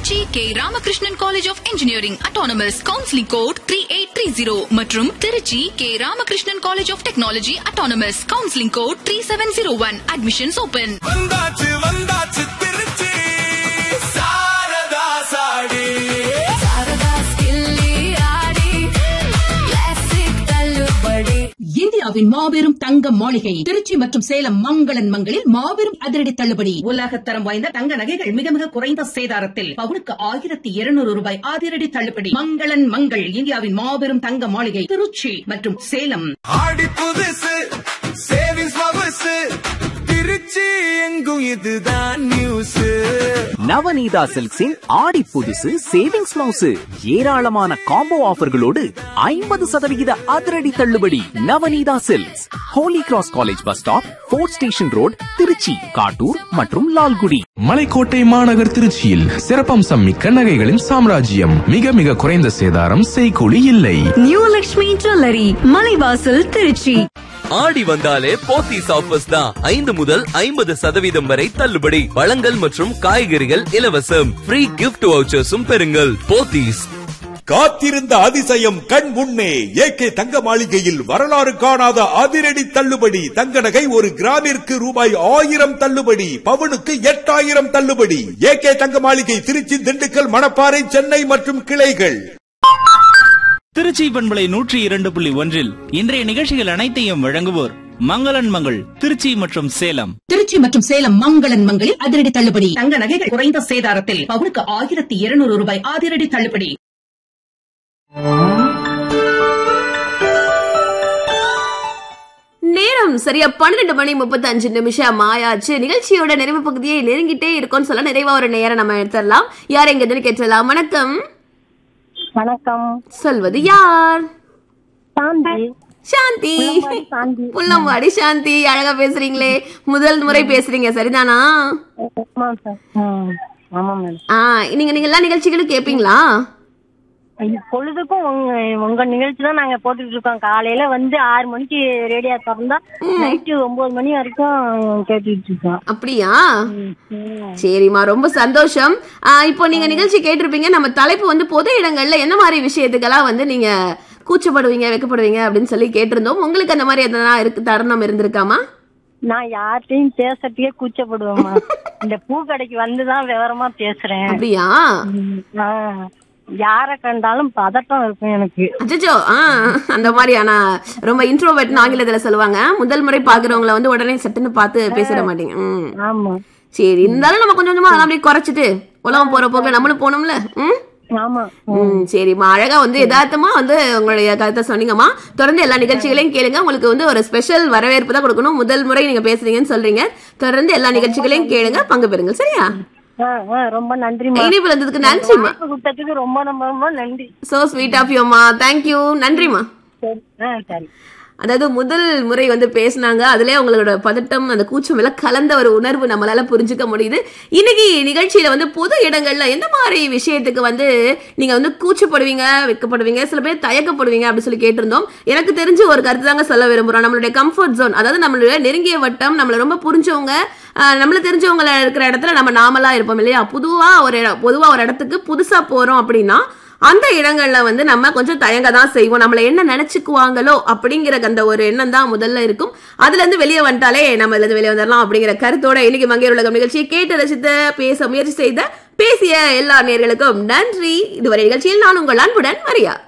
Trichy K Ramakrishnan college of engineering autonomous counselling code three eight three zero மற்றும் Trichy K Ramakrishnan college of technology autonomous counselling code three seven zero one admissions open வந்தாச்சு வந்தாச்சு திருச்சி சாரதா சாடி இந்தியாவின் மாபெரும் தங்க மாளிகை திருச்சி மற்றும் சேலம் மங்களன் மங்களில் மாபெரும் அதிரடி தள்ளுபடி உலகத்தரம் வாய்ந்த தங்க நகைகள் மிக மிக குறைந்த சேதாரத்தில் பவுனுக்கு ஆயிரத்தி இருநூறு ரூபாய் அதிரடி தள்ளுபடி மங்களன் மங்கள் இந்தியாவின் மாபெரும் தங்க மாளிகை திருச்சி மற்றும் சேலம் ஆடி புதுசு சேவிங்ஸ் பபுசு திருச்சி எங்கும் இதுதான் நியூஸ் நவநீதா சில்க்ஸின் ஆடி புதுசு சேவிங்ஸ் மவுசு ஏராளமான காம்போ ஆஃபர்களோடு ஐம்பது சதவிகித அதிரடி தள்ளுபடி Navaneetha silks Holy Cross college bus stop fort station road Trichy Kattur மற்றும் லால்குடி மலைக்கோட்டை மாநகர் திருச்சியில் சிறப்பம்சம் மிக்க நகைகளின் சாம்ராஜ்யம் மிக மிக குறைந்த சேதாரம் செய்கூலி இல்லை நியூ லக்ஷ்மி ஜுவல்லரி மலைவாசல் திருச்சி ஆடி வந்தாலே போத்தீஸ் ஆஃபர்ஸ் தான் ஐந்து முதல் ஐம்பது சதவீதம் வரை தள்ளுபடி பழங்கள் மற்றும் காய்கறிகள் இலவசம் ஃப்ரீ கிஃப்ட் வவுச்சர்ஸும் பெறுங்கள் போத்தீஸ் காத்திருந்த அதிசயம் கண் முன்னே ஏகே தங்க மாளிகையில் வரலாறு காணாத அதிரடி தள்ளுபடி தங்க நகை ஒரு கிராமிற்கு ரூபாய் ஆயிரம் தள்ளுபடி பவுனுக்கு எட்டாயிரம் தள்ளுபடி ஏகே தங்க மாளிகை திருச்சி திண்டுக்கல் மணப்பாறை சென்னை மற்றும் கிளைகள் திருச்சி பண்பலை நூற்றி இரண்டு புள்ளி ஒன்றில் இன்றைய நிகழ்ச்சிகள் அனைத்தையும் வழங்குவோர் மங்களன் மங்கள் திருச்சி மற்றும் சேலம் திருச்சி மற்றும் சேலம் மங்களன் மங்களில் அதிரடி தள்ளுபடி தங்க நகைகள் குறைந்த சேதாரத்தில் பவுனுக்கு ஆயிரத்தி இருநூறு ரூபாய் அதிரடி தள்ளுபடி நேரம் சரியா பன்னிரெண்டு மணி முப்பத்தி அஞ்சு நிமிஷம் ஆயாச்சு நிகழ்ச்சியோட நிறைவு பகுதியை நெருங்கிட்டே இருக்கோம்னு சொல்ல நிறைவா ஒரு நேரம் நம்ம எடுத்துடலாம் யார் எங்க இருந்து கேட்டலாம் வணக்கம் வணக்கம் சொல்வது யார் சாந்தி சாந்தி புள்ளம்பாடி சாந்தி. புள்ளம்பாடி சாந்தி அழகா பேசுறீங்களே முதல் முறை பேசுறீங்க சரிதானா ஆமா சார் ம், ஆமா மேடம் ஆ நீங்க நீங்க எல்லா நிகழ்ச்சிகளும் கேப்பீங்களா பொழுதுக்கும் உங்க உங்க நிகழ்ச்சி தான் நாங்க போட்டுட்டு இருக்கோம் காலையில வந்து ஆறு மணிக்கு ரேடியோ திறந்தா நைட்டு ஒன்பது மணி வரைக்கும் கேட்டுட்டு இருக்கோம் அப்படியா சரிம்மா ரொம்ப சந்தோஷம் ஆ, இப்போ நீங்க நிகழ்ச்சி கேட்டிருப்பீங்க நம்ம தலைப்பு வந்து பொது இடங்கள்ல என்ன மாதிரி விஷயத்துக்கெல்லாம் வந்து நீங்க கூச்சப்படுவீங்க வெக்கப்படுவீங்க அப்படின்னு சொல்லி கேட்டிருந்தோம் உங்களுக்கு அந்த மாதிரி எதனா இருக்கு தருணம் இருந்திருக்காமா நான் யார்கிட்டயும் பேசுறதுக்கே கூச்சப்படுவேம்மா இந்த பூ கடைக்கு வந்துதான் விவரமா பேசுறேன் அப்படியா ம், ஆ. யார கண்டாலும் பதட்டம் இருக்கும் எனக்கு அச்சச்சோ ஆ அந்த மாதிரி ஆனா ரொம்ப இன்ட்ரோவர்ட்னு ஆங்கிலத்துல சொல்லுவாங்க முதல் முறை பாக்குறவங்கள வந்து உடனே சட்டுன்னு பார்த்து பேசிட மாட்டீங்க ம் ஆமா சரி இருந்தாலும் நம்ம கொஞ்சம் கொஞ்சமா அதெல்லாம் அப்படியே குறைச்சிட்டு உலகம் போற போக்குல நம்மளும் போனோம்ல ம் ஆமா ம் சரிம்மா அழகா வந்து யதார்த்தமா வந்து உங்களுடைய கருத்தை சொன்னீங்கம்மா தொடர்ந்து எல்லா நிகழ்ச்சிகளையும் கேளுங்க உங்களுக்கு வந்து ஒரு ஸ்பெஷல் வரவேற்பு தான் கொடுக்கணும் முதல் முறை நீங்க பேசுறீங்கன்னு சொல்றீங்க தொடர்ந்து எல்லா நிகழ்ச்சிகளையும் கேளுங்க பங்கு பெறுங்க சரியா ஆ, ஆ, ரொம்ப நன்றிமா இனிப்பு வந்ததுக்கு நன்றிம்மா வாய்ப்பு கொடுத்ததுக்கு ரொம்ப ரொம்ப ரொம்ப நன்றி சோ ஸ்வீட் ஆஃப் யூமா தேங்க்யூ நன்றிம்மா சரி ஆ சரி அதாவது முதல் முறை வந்து பேசினாங்க அதுலயே அவங்களோட பதட்டம் அந்த கூச்சம் எல்லாம் கலந்த ஒரு உணர்வு நம்மளால புரிஞ்சுக்க முடியுது இன்னைக்கு நிகழ்ச்சியில வந்து பொது இடங்கள்ல எந்த மாதிரி விஷயத்துக்கு வந்து நீங்க வந்து கூச்சப்படுவீங்க வெட்கப்படுவீங்க சில பேர் தயக்கப்படுவீங்க அப்படின்னு சொல்லி கேட்டிருந்தோம் எனக்கு தெரிஞ்சு ஒரு கருத்து தாங்க சொல்ல விரும்புறோம் நம்மளுடைய கம்ஃபர்ட் ஜோன் அதாவது நம்மளுடைய நெருங்கிய வட்டம் நம்மள ரொம்ப புரிஞ்சவங்க ஆஹ், நம்மள தெரிஞ்சவங்க இருக்கிற இடத்துல நம்ம நாமலா இருப்போம் இல்லையா பொதுவா ஒரு இடம் பொதுவா ஒரு இடத்துக்கு புதுசா போறோம் அப்படின்னா அந்த இடங்கள்ல வந்து நம்ம கொஞ்சம் தயங்க தான் செய்வோம் நம்மள என்ன நினைச்சுக்குவாங்களோ அப்படிங்கிற அந்த ஒரு எண்ணம் தான் முதல்ல இருக்கும் அதுல இருந்து வெளியே வந்துட்டாலே நம்ம இதுல இருந்து வெளியே வந்துடலாம் அப்படிங்கிற கருத்தோட இன்னைக்கு மங்கையர் உலகம் நிகழ்ச்சியை கேட்டு ரசித்த பேச முயற்சி செய்த பேசிய எல்லா நேர்களுக்கும் நன்றி இதுவரை நிகழ்ச்சியில் நான் உங்கள் அன்புடன் மரியா